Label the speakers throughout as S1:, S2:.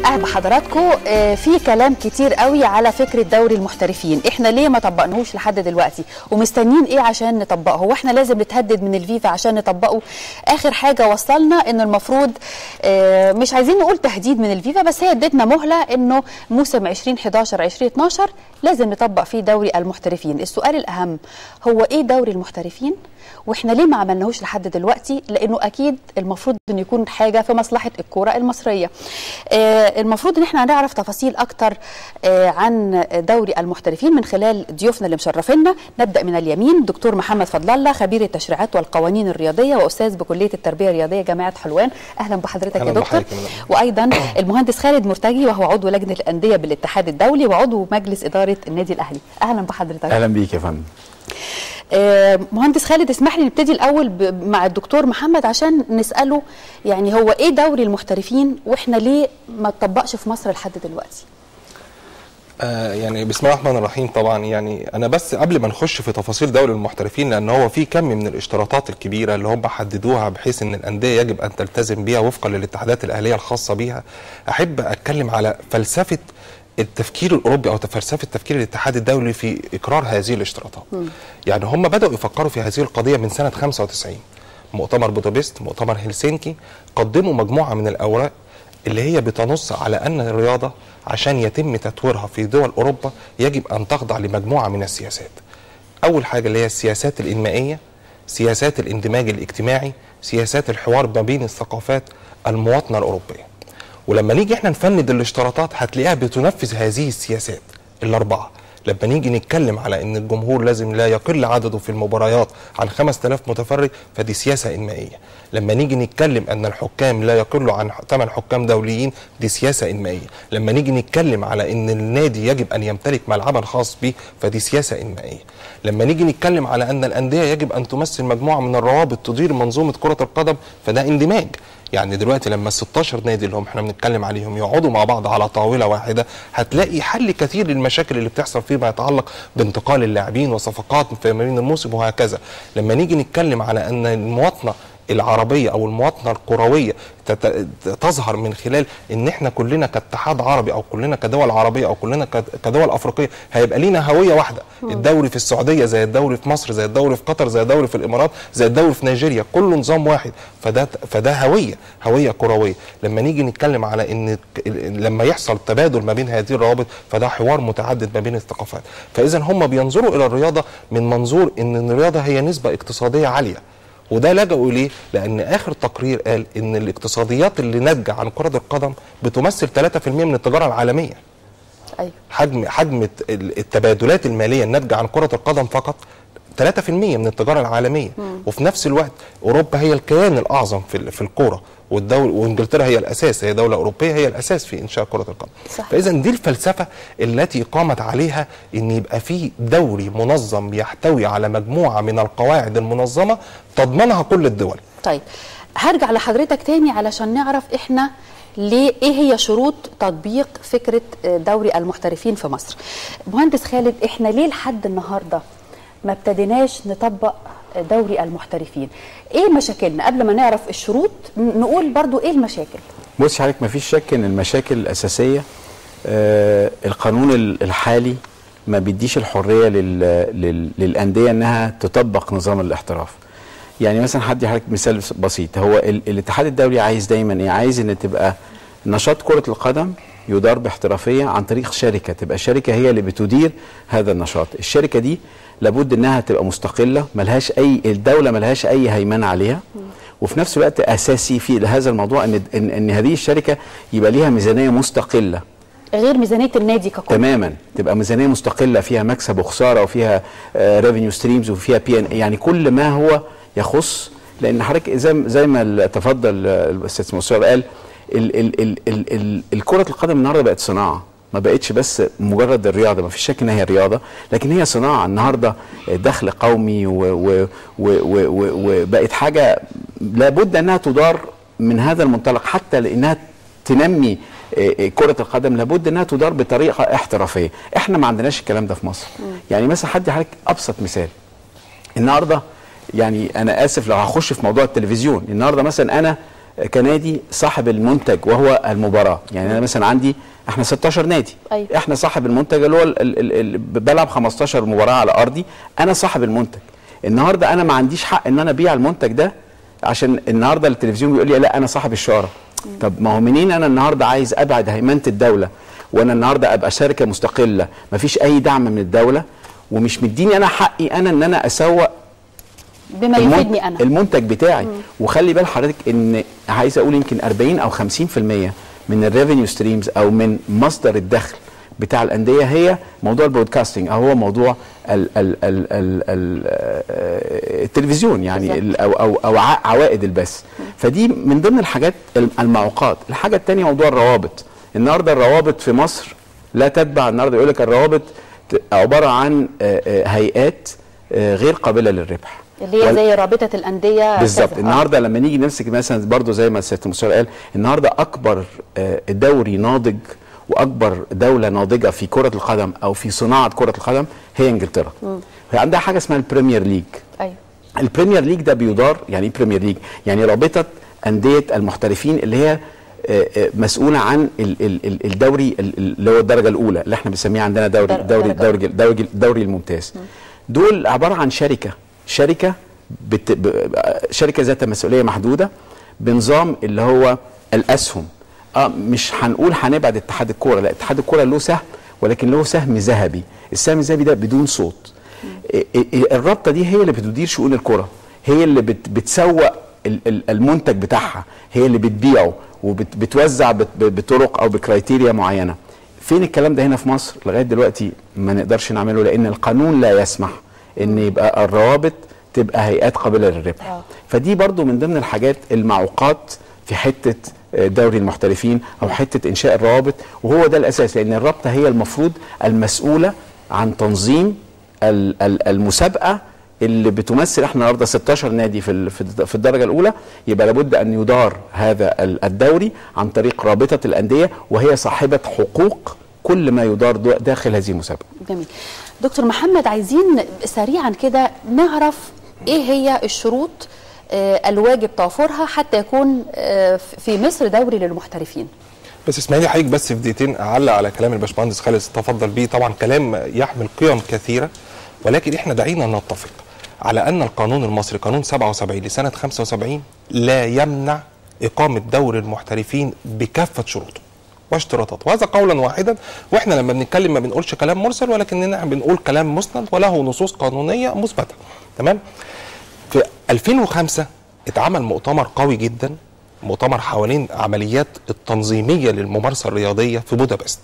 S1: اهلا بحضراتكم آه، في كلام كتير قوي على فكره دوري المحترفين احنا ليه ما طبقناهوش لحد دلوقتي ومستنيين ايه عشان نطبقه هو احنا لازم نتهدد من الفيفا عشان نطبقه اخر حاجه وصلنا ان المفروض آه، مش عايزين نقول تهديد من الفيفا بس هي ادتنا مهله انه موسم 2011 2012 لازم نطبق فيه دوري المحترفين السؤال الاهم هو ايه دوري المحترفين واحنا ليه ما عملناهوش لحد دلوقتي لانه اكيد المفروض انه يكون حاجه في مصلحه الكوره المصريه آه، المفروض ان احنا هنعرف تفاصيل اكتر آه، عن دوري المحترفين من خلال ضيوفنا اللي مشرفينا نبدا من اليمين دكتور محمد فضل الله خبير التشريعات والقوانين الرياضيه واستاذ بكليه التربيه الرياضيه جامعه حلوان اهلا بحضرتك
S2: أهلاً
S1: يا دكتور
S2: بحضرتك يا مدام.
S1: وايضا المهندس خالد مرتجي وهو عضو لجنه الانديه بالاتحاد الدولي وعضو مجلس اداره النادي الاهلي اهلا بحضرتك
S3: اهلا بيك يا فندم
S1: آه، مهندس خالد اسمح لي نبتدي الاول ب- مع الدكتور محمد عشان نساله يعني هو ايه دوري المحترفين واحنا ليه ما اتطبقش في مصر لحد دلوقتي
S2: آه يعني بسم الله الرحمن الرحيم طبعا يعني انا بس قبل ما نخش في تفاصيل دوري المحترفين لان هو في كم من الاشتراطات الكبيره اللي هم حددوها بحيث ان الانديه يجب ان تلتزم بيها وفقا للاتحادات الاهليه الخاصه بيها احب اتكلم على فلسفه التفكير الاوروبي او فلسفه تفكير الاتحاد الدولي في اقرار هذه الاشتراطات يعني هم بداوا يفكروا في هذه القضيه من سنه 95 مؤتمر بودابست مؤتمر هلسنكي قدموا مجموعه من الاوراق اللي هي بتنص على ان الرياضه عشان يتم تطويرها في دول اوروبا يجب ان تخضع لمجموعه من السياسات. اول حاجه اللي هي السياسات الانمائيه، سياسات الاندماج الاجتماعي، سياسات الحوار ما بين الثقافات، المواطنه الاوروبيه. ولما نيجي احنا نفند الاشتراطات هتلاقيها بتنفذ هذه السياسات الاربعه. لما نيجي نتكلم على ان الجمهور لازم لا يقل عدده في المباريات عن 5000 متفرج فدي سياسه انمائيه لما نيجي نتكلم ان الحكام لا يقلوا عن 8 حكام دوليين دي سياسه انمائيه لما نيجي نتكلم على ان النادي يجب ان يمتلك ملعبا خاص به فدي سياسه انمائيه لما نيجي نتكلم على ان الانديه يجب ان تمثل مجموعه من الروابط تدير منظومه كره القدم فده اندماج يعني دلوقتي لما ال 16 نادي اللي هم احنا بنتكلم عليهم يقعدوا مع بعض على طاوله واحده هتلاقي حل كثير للمشاكل اللي بتحصل فيما يتعلق بانتقال اللاعبين وصفقات في ما بين الموسم وهكذا لما نيجي نتكلم على ان المواطنه العربيه او المواطنه الكرويه تت- تظهر من خلال ان احنا كلنا كاتحاد عربي او كلنا كدول عربيه او كلنا كد- كدول افريقيه هيبقى لينا هويه واحده الدوري في السعوديه زي الدوري في مصر زي الدوري في قطر زي الدوري في الامارات زي الدوري في نيجيريا كله نظام واحد فده فده هويه هويه كرويه لما نيجي نتكلم على ان ك- لما يحصل تبادل ما بين هذه الروابط فده حوار متعدد ما بين الثقافات فاذا هم بينظروا الى الرياضه من منظور ان الرياضه هي نسبه اقتصاديه عاليه وده لجأوا اليه لان اخر تقرير قال ان الاقتصاديات اللي ناتجه عن كره القدم بتمثل 3% من التجاره العالميه
S1: ايوه
S2: حجم حجم الت- ال- التبادلات الماليه الناتجه عن كره القدم فقط 3% من التجاره العالميه وفي نفس الوقت اوروبا هي الكيان الاعظم في ال- في الكوره والدول وانجلترا هي الاساس هي دوله اوروبيه هي الاساس في انشاء كره القدم
S1: صح.
S2: فاذا دي الفلسفه التي قامت عليها ان يبقى في دوري منظم يحتوي على مجموعه من القواعد المنظمه تضمنها كل الدول
S1: طيب هرجع لحضرتك تاني علشان نعرف احنا ليه ايه هي شروط تطبيق فكره آه، دوري المحترفين في مصر مهندس خالد احنا ليه لحد النهارده ما ابتديناش نطبق دوري المحترفين ايه مشاكلنا قبل ما نعرف الشروط ن- نقول برضو ايه المشاكل
S3: بص حضرتك ما فيش شك ان المشاكل الاساسيه آه القانون ال- الحالي ما بيديش الحريه لل لل للانديه انها تطبق نظام الاحتراف يعني مثلا هدي حضرتك مثال بسيط هو ال الاتحاد الدولي عايز دايما ايه عايز ان تبقى نشاط كره القدم يدار باحترافيه عن طريق شركه تبقى شركه هي اللي بتدير هذا النشاط الشركه دي لابد انها تبقى مستقله ملهاش اي الدوله ملهاش اي هيمنه عليها وفي نفس الوقت اساسي في هذا الموضوع ان ان, إن هذه الشركه يبقى ليها ميزانيه مستقله
S1: غير ميزانيه النادي ككل
S3: تماما تبقى ميزانيه مستقله فيها مكسب وخساره وفيها ريفينيو ستريمز وفيها بي ان يعني كل ما هو يخص لان حضرتك زي زي ما ال- تفضل آه، الاستاذ مصطفى قال ال ال ال ال ال الكره القدم النهارده بقت صناعه ما بقتش بس مجرد الرياضه ما فيش شك ان هي رياضه لكن هي صناعه النهارده دخل قومي و- و- و- و- و- وبقت حاجه لابد انها تدار من هذا المنطلق حتى لانها تنمي آه، آه، كرة القدم لابد انها تدار بطريقة احترافية، احنا ما عندناش الكلام ده في مصر. يعني مثلا حد حضرتك ابسط مثال النهارده يعني انا اسف لو هخش في موضوع التلفزيون، النهارده مثلا انا كنادي صاحب المنتج وهو المباراه يعني انا مثلا عندي احنا 16 نادي
S1: أيوة.
S3: احنا صاحب المنتج اللي هو ال- ال- ال- ال- بلعب 15 مباراه على ارضي انا صاحب المنتج النهارده انا ما عنديش حق ان انا ابيع المنتج ده عشان النهارده التلفزيون بيقول لي لا انا صاحب الشاره طب ما هو منين انا النهارده عايز ابعد هيمنه الدوله وانا النهارده ابقى شركه مستقله ما فيش اي دعم من الدوله ومش مديني انا حقي انا ان انا اسوق
S1: بما
S3: المن-
S1: يفيدني انا
S3: المنتج بتاعي وخلي بال حضرتك ان عايز اقول يمكن 40 او 50% من الريفينيو ستريمز او من مصدر الدخل بتاع الانديه هي موضوع البرودكاستنج او هو موضوع ال ال ال ال ال آه، التلفزيون يعني
S1: بالظبط.
S3: ال- او او او ع- عوائد البث فدي من ضمن الحاجات الم- المعوقات الحاجه الثانيه موضوع الروابط النهارده الروابط في مصر لا تتبع النهارده يقول لك الروابط ت- عباره عن آه، آه، هيئات آه، غير قابله للربح
S1: اللي هي
S3: وال-
S1: زي رابطه الانديه
S3: بالظبط
S1: كذا. آه.
S3: النهارده لما نيجي نمسك مثلا برضو زي ما سياده المستشار قال النهارده اكبر آه، دوري ناضج واكبر دوله ناضجه في كره القدم او في صناعه كره القدم هي انجلترا هي عندها حاجه اسمها البريمير ليج
S1: ايوه
S3: البريمير ليج ده بيدار يعني ايه بريمير ليج يعني رابطه انديه المحترفين اللي هي آه، آه، مسؤوله عن ال- ال- ال- الدوري ال- ال- اللي هو الدرجه الاولى اللي احنا بنسميه عندنا دوري
S1: در-
S3: دوري
S1: درجة
S3: الدوري الدوري الدوري الممتاز دول عباره عن شركه شركه بت ب- شركه ذات مسؤوليه محدوده بنظام اللي هو الاسهم اه مش هنقول هنبعد اتحاد الكوره لا اتحاد الكوره له سهم ولكن له سهم ذهبي السهم الذهبي ده بدون صوت إيه إيه الرابطه دي هي اللي بتدير شؤون الكره هي اللي بت بتسوق ال- ال- المنتج بتاعها هي اللي بتبيعه وبتوزع بطرق او بكرايتيريا معينه فين الكلام ده هنا في مصر لغايه دلوقتي ما نقدرش نعمله لان القانون لا يسمح ان يبقى الروابط تبقى هيئات قابله للربح
S1: آه.
S3: فدي برضو من ضمن الحاجات المعوقات في حته دوري المحترفين او حته انشاء الروابط وهو ده الاساس لان الرابطه هي المفروض المسؤوله عن تنظيم ال- ال- المسابقه اللي بتمثل احنا النهارده 16 نادي في ال- في الد- في الدرجه الاولى يبقى لابد ان يدار هذا ال- الدوري عن طريق رابطه الانديه وهي صاحبه حقوق كل ما يدار دو- داخل هذه المسابقه
S1: جميل دكتور محمد عايزين سريعا كده نعرف ايه هي الشروط آه، الواجب توفرها حتى يكون آه، في مصر دوري للمحترفين
S2: بس اسماعيلي حضرتك بس في دقيقتين اعلق على كلام الباشمهندس خالد تفضل بيه طبعا كلام يحمل قيم كثيره ولكن احنا دعينا نتفق على ان القانون المصري قانون 77 لسنه 75 لا يمنع اقامه دوري المحترفين بكافه شروطه واشتراطاته وهذا قولا واحدا واحنا لما بنتكلم ما بنقولش كلام مرسل ولكننا بنقول كلام مسند وله نصوص قانونيه مثبته تمام في 2005 اتعمل مؤتمر قوي جدا مؤتمر حوالين عمليات التنظيميه للممارسه الرياضيه في بودابست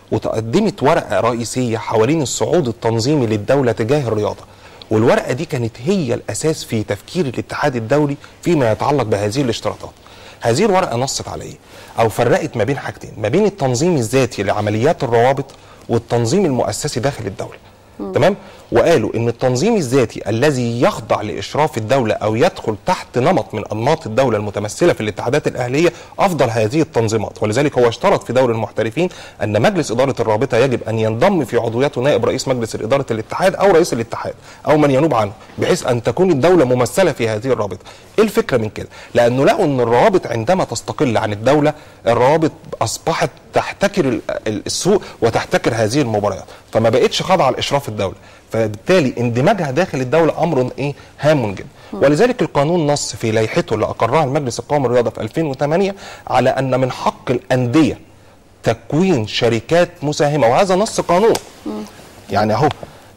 S2: وتقدمت ورقه رئيسيه حوالين الصعود التنظيمي للدوله تجاه الرياضه والورقه دي كانت هي الاساس في تفكير الاتحاد الدولي فيما يتعلق بهذه الاشتراطات هذه الورقه نصت على ايه او فرقت ما بين حاجتين ما بين التنظيم الذاتي لعمليات الروابط والتنظيم المؤسسي داخل الدوله تمام وقالوا ان التنظيم الذاتي الذي يخضع لاشراف الدوله او يدخل تحت نمط من انماط الدوله المتمثله في الاتحادات الاهليه افضل هذه التنظيمات ولذلك هو اشترط في دوري المحترفين ان مجلس اداره الرابطه يجب ان ينضم في عضويته نائب رئيس مجلس اداره الاتحاد او رئيس الاتحاد او من ينوب عنه بحيث ان تكون الدوله ممثله في هذه الرابطه ايه الفكره من كده لانه لقوا ان الروابط عندما تستقل عن الدوله الروابط اصبحت تحتكر ال- ال- السوق وتحتكر هذه المباريات فما بقتش خاضعه لاشراف الدوله فبالتالي اندماجها داخل الدوله امر ايه هام جدا ولذلك القانون نص في لائحته اللي اقرها المجلس القومي للرياضه في 2008 على ان من حق الانديه تكوين شركات مساهمه وهذا نص قانون يعني اهو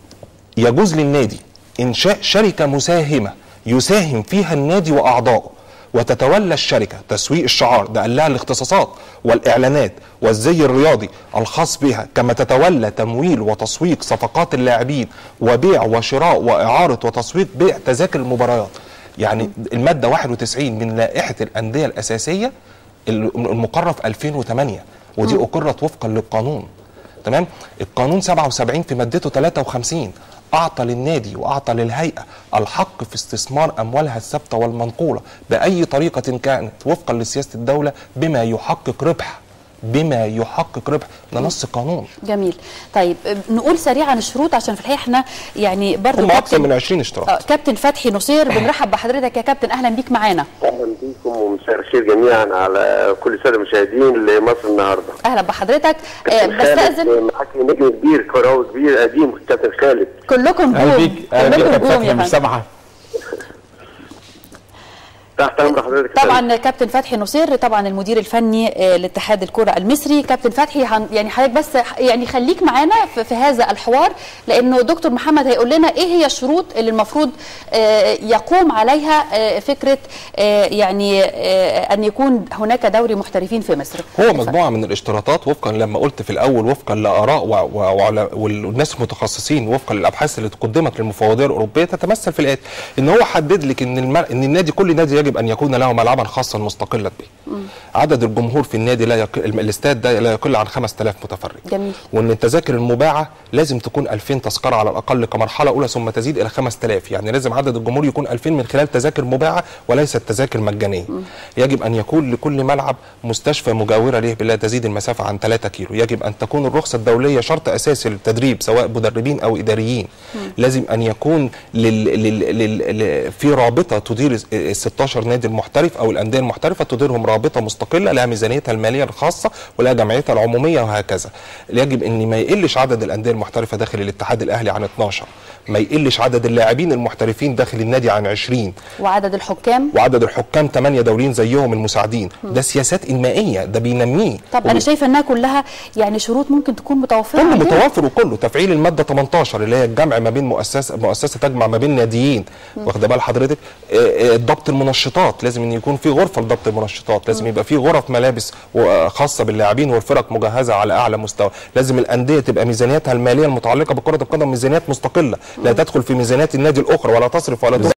S2: يجوز للنادي انشاء شركه مساهمه يساهم فيها النادي واعضائه وتتولى الشركه تسويق الشعار ده قال لها الاختصاصات والاعلانات والزي الرياضي الخاص بها كما تتولى تمويل وتسويق صفقات اللاعبين وبيع وشراء واعاره وتسويق بيع تذاكر المباريات يعني الماده 91 من لائحه الانديه الاساسيه المقرره في 2008 ودي اقرت وفقا للقانون تمام القانون 77 في مادته 53 اعطى للنادي واعطى للهيئه الحق في استثمار اموالها الثابته والمنقوله باي طريقه كانت وفقا لسياسه الدوله بما يحقق ربح بما يحقق ربح ده نص قانون
S1: جميل طيب آه، نقول سريعا الشروط عشان في الحقيقه احنا يعني برضو
S2: هم اكثر
S1: كابتن-
S2: من 20 اشتراط
S1: آه، كابتن فتحي نصير بنرحب بحضرتك يا كابتن اهلا بيك معانا
S4: اهلا بيكم ومساء الخير جميعا على كل الساده المشاهدين لمصر النهارده.
S1: اهلا بحضرتك آه،
S4: كابتن خالد،
S1: بستاذن
S4: معاك نجم كبير كروي كبير قديم كابتن خالد.
S1: كلكم
S3: اهلا
S1: جوم
S3: بيك اهلا بيك
S1: كلكم
S3: يا
S1: جوم
S3: فتحي
S1: يا
S3: مش
S1: فندم
S3: سامحه
S4: تحت امر حضرتك يا فندم.
S1: طبعا كابتن فتحي نصير طبعا المدير الفني آه، لاتحاد الكره المصري كابتن فتحي هن يعني حضرتك بس يعني خليك معانا في, في هذا الحوار لانه دكتور محمد هيقول لنا ايه هي الشروط اللي المفروض آه، يقوم عليها آه، فكره آه، يعني آه، ان يكون هناك دوري محترفين في مصر
S2: هو مجموعه من الاشتراطات وفقا لما قلت في الاول وفقا لاراء و- و- وعلى- والناس المتخصصين وفقا للابحاث اللي قدمت للمفوضيه الاوروبيه تتمثل في الاتي ان هو حدد لك ان المر... ان النادي كل نادي يجب ان يكون له ملعبا خاصا مستقلا به عدد الجمهور في النادي لا يق... الاستاد ده لا يقل عن 5000 متفرج
S1: جميل.
S2: وان التذاكر المباعه لازم تكون 2000 تذكره على الاقل كمرحله اولى ثم تزيد الى 5000 يعني لازم عدد الجمهور يكون 2000 من خلال تذاكر مباعه وليست تذاكر مجانيه يجب ان يكون لكل ملعب مستشفى مجاوره له بلا تزيد المسافه عن 3 كيلو يجب ان تكون الرخصه الدوليه شرط اساسي للتدريب سواء مدربين او اداريين لازم ان يكون لل... لل... لل... ل... في رابطه تدير ال 16 نادي المحترف او الانديه المحترفه تديرهم رابطه مستقله لها ميزانيتها الماليه الخاصه ولها جمعيتها العموميه وهكذا يجب ان ما يقلش عدد الانديه المحترفه داخل الاتحاد الاهلي عن 12 ما يقلش عدد اللاعبين المحترفين داخل النادي عن 20
S1: وعدد الحكام
S2: وعدد الحكام 8 دوليين زيهم المساعدين ده سياسات انمائيه ده بينميه
S1: طب انا شايفه انها كلها يعني شروط ممكن تكون متوفره
S2: كله
S1: عندنا.
S2: متوافر وكله تفعيل الماده 18 اللي هي الجمع ما بين مؤسسه مؤسسه تجمع ما بين ناديين واخده بال حضرتك آه، آه، ضبط المنشطات لازم ان يكون في غرفه لضبط المنشطات لازم يبقى في غرف ملابس و- خاصه باللاعبين والفرق مجهزه على اعلى مستوى لازم الانديه تبقى ميزانياتها الماليه المتعلقه بكره القدم ميزانيات مستقله لا تدخل في ميزانيات النادي الاخرى ولا تصرف ولا